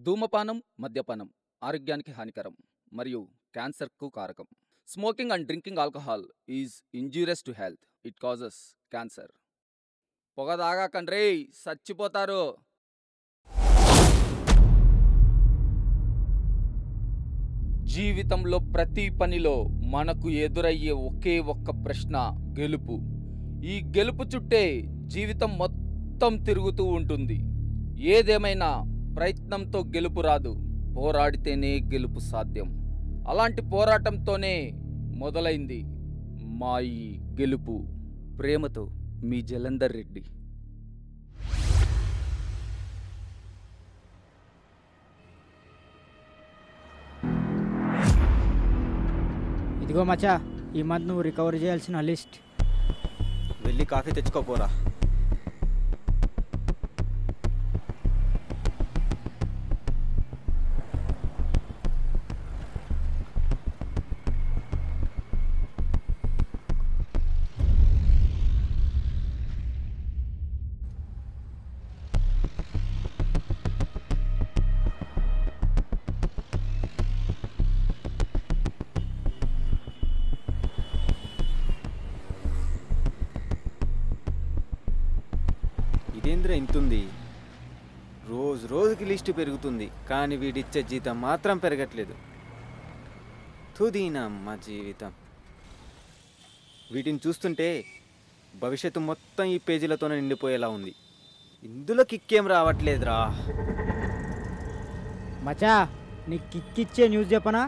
ధూమపానం మద్యపానం ఆరోగ్యానికి హానికరం మరియు క్యాన్సర్కు కారకం smoking and drinking alcohol is injurious to health it causes cancer పొగ తాగాకండ్రే చచ్చిపోతారు జీవితంలో ప్రతి పనిలో మనకు ఎదురయ్యే ఒకే ఒక్క ప్రశ్న గెలుపు ఈ గెలుపు చుట్టే జీవితం మొత్తం తిరుగుతూ ఉంటుంది ఏదేమైనా ప్రయత్నంతో గెలుపు రాదు పోరాడితేనే గెలుపు సాధ్యం అలాంటి పోరాటంతోనే మొదలైంది మా ఈ గెలుపు ప్రేమతో మీ జలంధర్ రెడ్డి ఇదిగో మచ్చా ఈ మంత్ నువ్వు రికవర్ చేయాల్సిన లిస్ట్ వెళ్ళి కాఫీ తెచ్చుకోపోరా ఇదేంద్ర ఇంతుంది రోజు రోజుకి లిస్టు పెరుగుతుంది కానీ వీడిచ్చే జీతం మాత్రం పెరగట్లేదు తుదీనమ్మ జీవితం వీటిని చూస్తుంటే భవిష్యత్తు మొత్తం ఈ పేజీలతోనే నిండిపోయేలా ఉంది ఇందులో కిక్కేం రావట్లేదురా మచ్చా నీకు కిక్కిచ్చే న్యూస్ చెప్పనా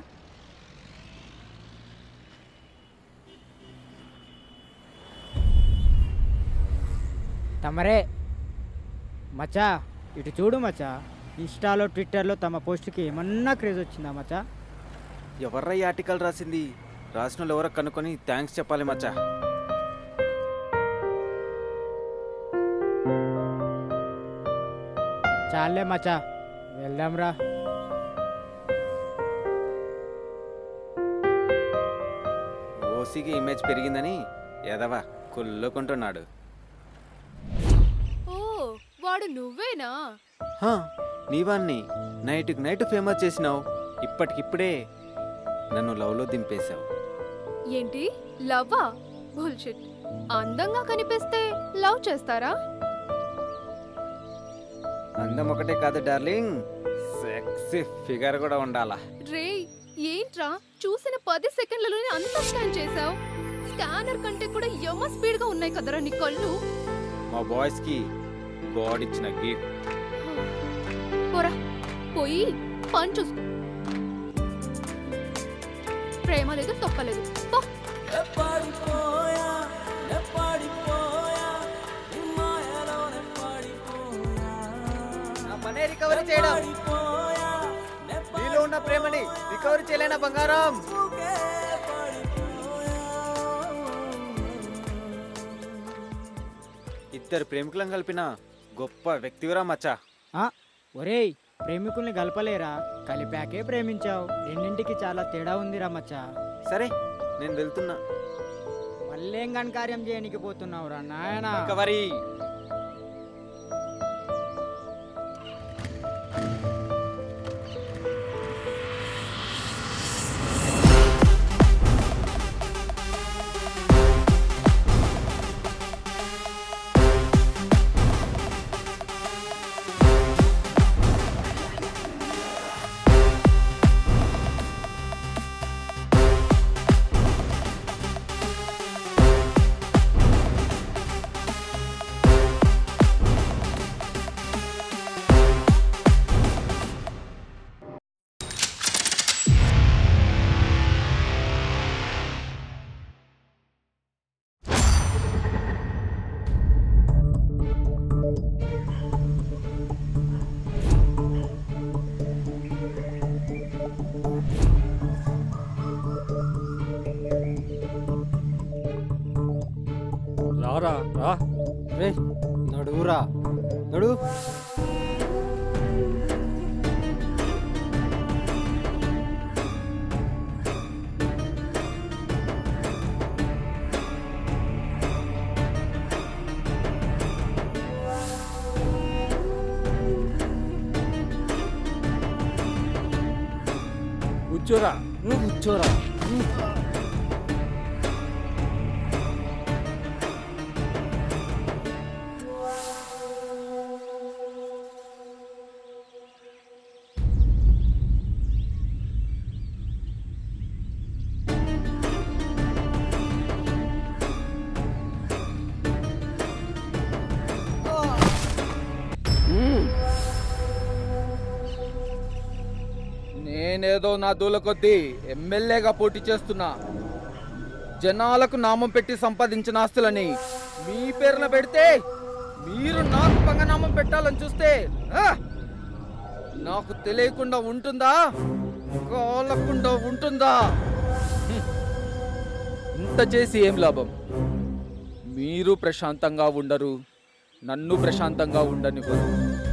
తమరే మచ్చా ఇటు చూడు మచ్చా ఇన్స్టాలో ట్విట్టర్లో తమ పోస్ట్కి ఏమన్నా క్రేజ్ వచ్చిందా మచ్చా ఎవర్రా ఈ ఆర్టికల్ రాసింది రాసిన వాళ్ళు ఎవరో కనుక్కొని థ్యాంక్స్ చెప్పాలి మచ్చా చాలే మచ్చా వెళ్దాంరా ఓసీకి ఇమేజ్ పెరిగిందని ఎదవా కుళ్ళుకుంటున్నాడు ఓ వాడు నువ్వేనా హా, నీవాన్ని నైట్కి నైట్ ఫేమస్ చేసినావు ఇప్పటికిప్పుడే నన్ను లవ్లో దింపేశావు ఏంటి లవ్వా బుల్షిట్ అందంగా కనిపిస్తే లవ్ చేస్తారా అందం ఒకటే కాదు డార్లింగ్ సెక్సీ ఫిగర్ కూడా ఉండాలా రే ఏంట్రా చూసిన పది సెకండ్లలోనే అంత స్కాన్ చేసావు స్కానర్ కంటే కూడా యమ స్పీడ్ గా ఉన్నాయి కదరా నీ కళ్ళు మా బాయ్స్కి గాడ్ ఇచ్చిన గిఫ్ట్ పోరా పోయి పని చూసుకో ప్రేమ లేదు తొక్కలేదు పో మనే రికవరీ చేయడం నీలో ఉన్న ప్రేమని రికవరీ చేయలేనా బంగారం ఇద్దరు ప్రేమికులను కలిపిన గొప్ప వ్యక్తివిరా మచ్చా ఆ, ఒరేయ్ ప్రేమికుల్ని కలపలేరా కలిపాకే ప్రేమించావు రెండింటికి చాలా తేడా ఉందిరా మచ్చా సరే నేను వెళ్తున్నా మళ్ళేం ఘనకార్యం చేయనికి పోతున్నావురా నాయనా రికవరీ రారా రా రే నడువురా నడు కూర్చోరా నువ్వు కూర్చోరా నేనేదో నా దూల కొద్దీ ఎమ్మెల్యేగా పోటీ చేస్తున్నా జనాలకు నామం పెట్టి సంపాదించిన ఆస్తులని మీ పేరున పెడితే మీరు నాకు పంగనామం పెట్టాలని చూస్తే ఆ! నాకు తెలియకుండా ఉంటుందా కాలకుండా ఉంటుందా హ్మ్. ఇంత చేసి ఏం లాభం మీరు ప్రశాంతంగా ఉండరు నన్ను ప్రశాంతంగా ఉండనివ్వరు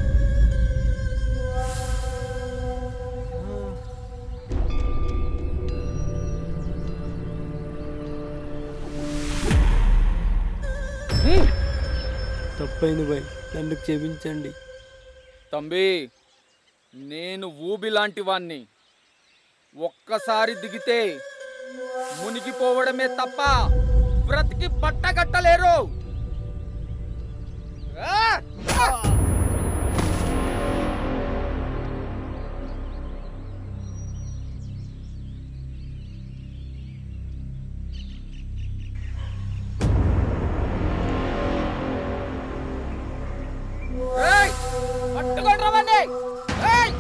తప్పైంది బాయ్ నన్ను క్షమించండి తంబి నేను ఊబి లాంటి వాణ్ణి ఒక్కసారి దిగితే మునిగిపోవడమే తప్ప బ్రతికి పట్టగట్టలేరు ఆ! ఆ! ఏయ్! పట్టుకోండి రవ్వండి! ఏయ్!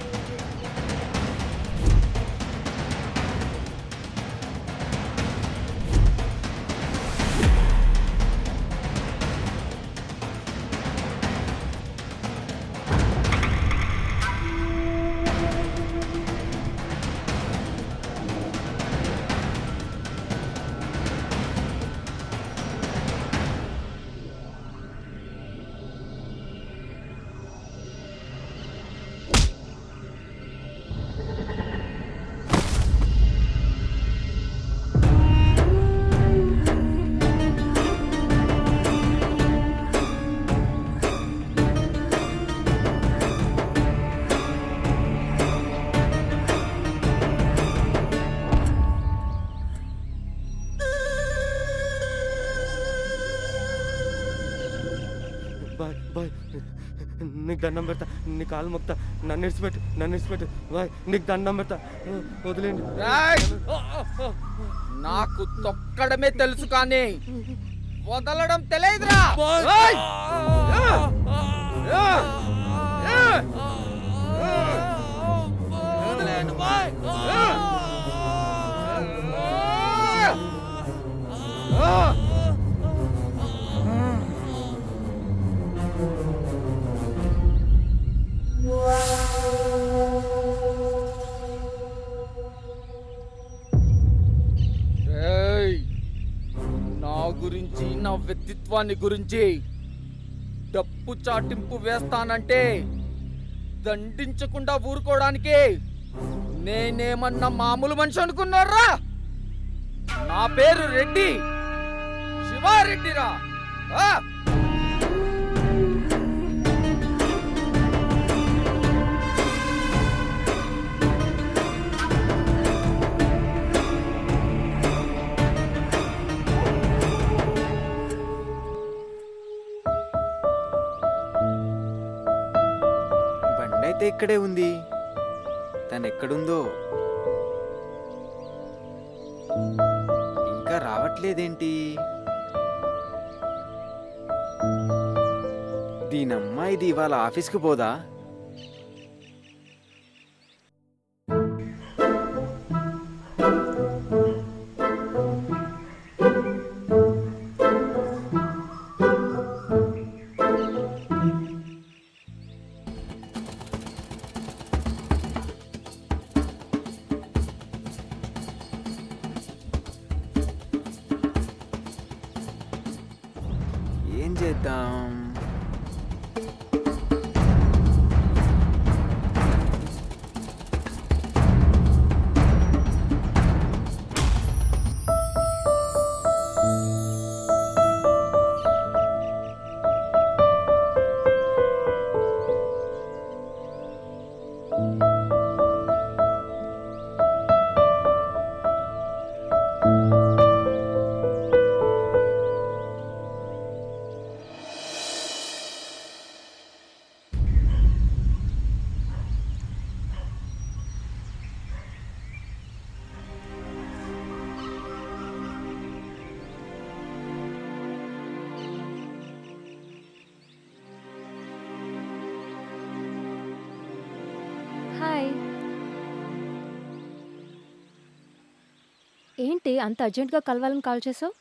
బాయ్ బాయ్ నీకు దండం పెడతా నీ కాలు మొక్తా నన్ను ఇడిచిపెట్టు నన్ను ఇడిచిపెట్టు బాయ్ నీకు దండం పెడతా వదిలేండి ఏయ్! నాకు తొక్కడమే తెలుసు కానీ వదలడం తెలియదురా ఏయ్! ఏ! ఏ! ఏ! వదిలేయండి, బాయ్! ఏ! ఆ! ఏయ్! నా గురించి నా వ్యక్తిత్వాన్ని గురించి డప్పు చాటింపు వేస్తానంటే దండించకుండా ఊరుకోవడానికి నేనేమన్నా మామూలు మనిషి అనుకున్నారా నా పేరు రెడ్డి శివారెడ్డిరా ఆ! బండి అయితే ఇక్కడే ఉంది తను ఎక్కడుందో ఇంకా రావట్లేదేంటి దీనమ్మా ఇది ఇవాళ ఆఫీస్కి పోదా ఏం చేద్దాం ఏంటి అంత అర్జెంట్గా కలవాలని కాల్ చేసావు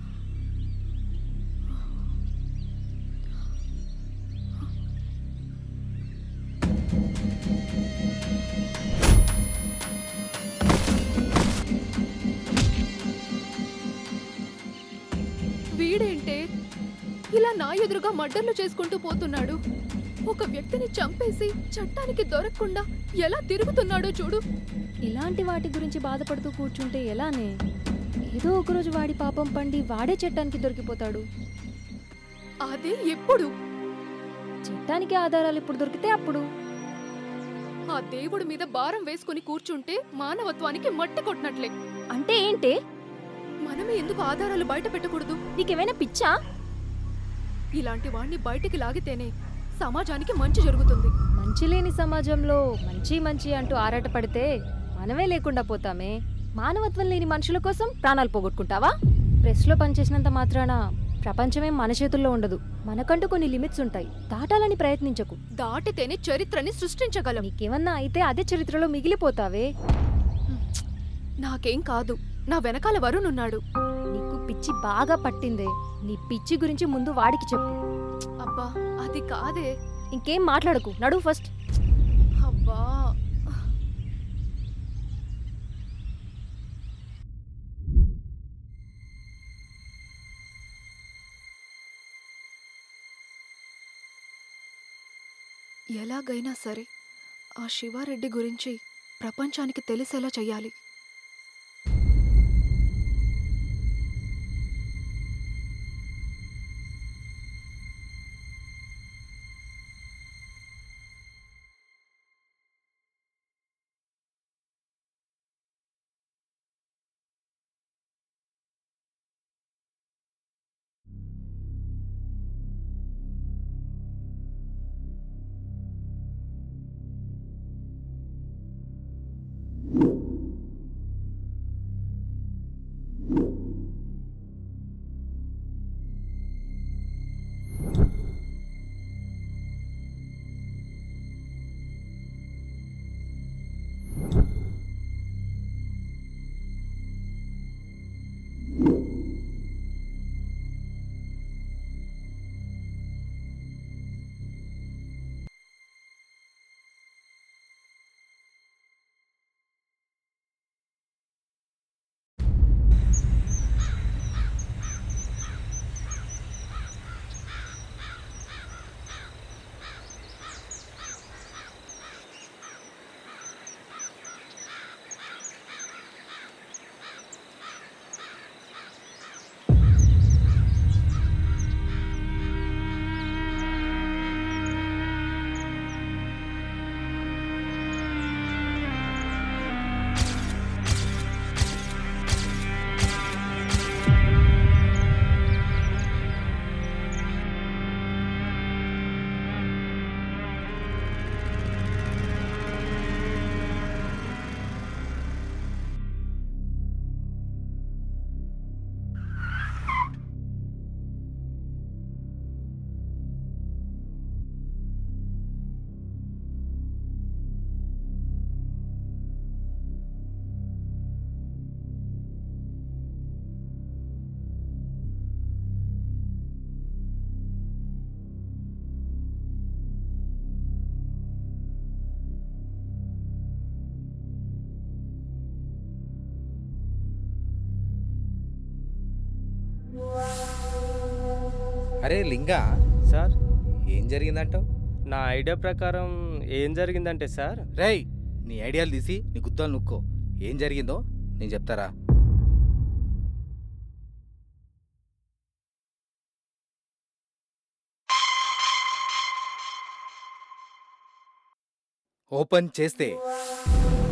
వీడేంటే ఇలా నా ఎదురుగా మర్డర్లు చేసుకుంటూ పోతున్నాడు ఒక వ్యక్తిని చంపేసి చట్టానికి దొరకకుండా ఎలా తిరుగుతున్నాడో చూడు ఇలాంటి వాటి గురించి బాధపడుతూ కూర్చుంటే ఎలానే ఏదో ఒకరోజు వాడి పాపం పండి వాడే చట్టానికి దొరికిపోతాడు అదే ఎప్పుడు చట్టానికి ఆధారాలు ఇప్పుడు దొరికితే అప్పుడు ఆ దేవుడి మీద భారం వేసుకుని కూర్చుంటే మానవత్వానికి మట్టి కొట్టినట్లే అంటే ఏంటి మనమే ఎందుకు ఆధారాలు బయట పెట్టకూడదు నీకేమైనా పిచ్చా ఇలాంటి వాణ్ణి బయటికి లాగితేనే సమాజానికి మంచి జరుగుతుంది మంచి లేని సమాజంలో మంచి మంచి అంటూ ఆరాటపడితే మనమే లేకుండా పోతామే మానవత్వం లేని మనుషుల కోసం ప్రాణాలు పోగొట్టుకుంటావా ప్రెస్లో పనిచేసినంత మాత్రాన ప్రపంచమే మన చేతుల్లో ఉండదు మనకంటూ కొన్ని లిమిట్స్ ఉంటాయి దాటాలని ప్రయత్నించకు దాటితేనే చరిత్రని సృష్టించగలం నీకేమన్నా అయితే అదే చరిత్రలో మిగిలిపోతావే నాకేం కాదు నా వెనకాల వరుణ్ ఉన్నాడు నీకు పిచ్చి బాగా పట్టిందే నీ పిచ్చి గురించి ముందు వాడికి చెప్పు అబ్బా అది కాదే ఇంకేం మాట్లాడకు నడువు ఫస్ట్ అబ్బా ఎలాగైనా సరే ఆ శివారెడ్డి గురించి ప్రపంచానికి తెలిసేలా చెయ్యాలి అరే లింగా సార్ ఏం జరిగిందంటావు నా ఐడియా ప్రకారం ఏం జరిగిందంటే సార్ రేయ్ నీ ఐడియాలు తీసి నీ గుత్తాలు నుక్కో ఏం జరిగిందో నేను చెప్తారా ఓపెన్ చేస్తే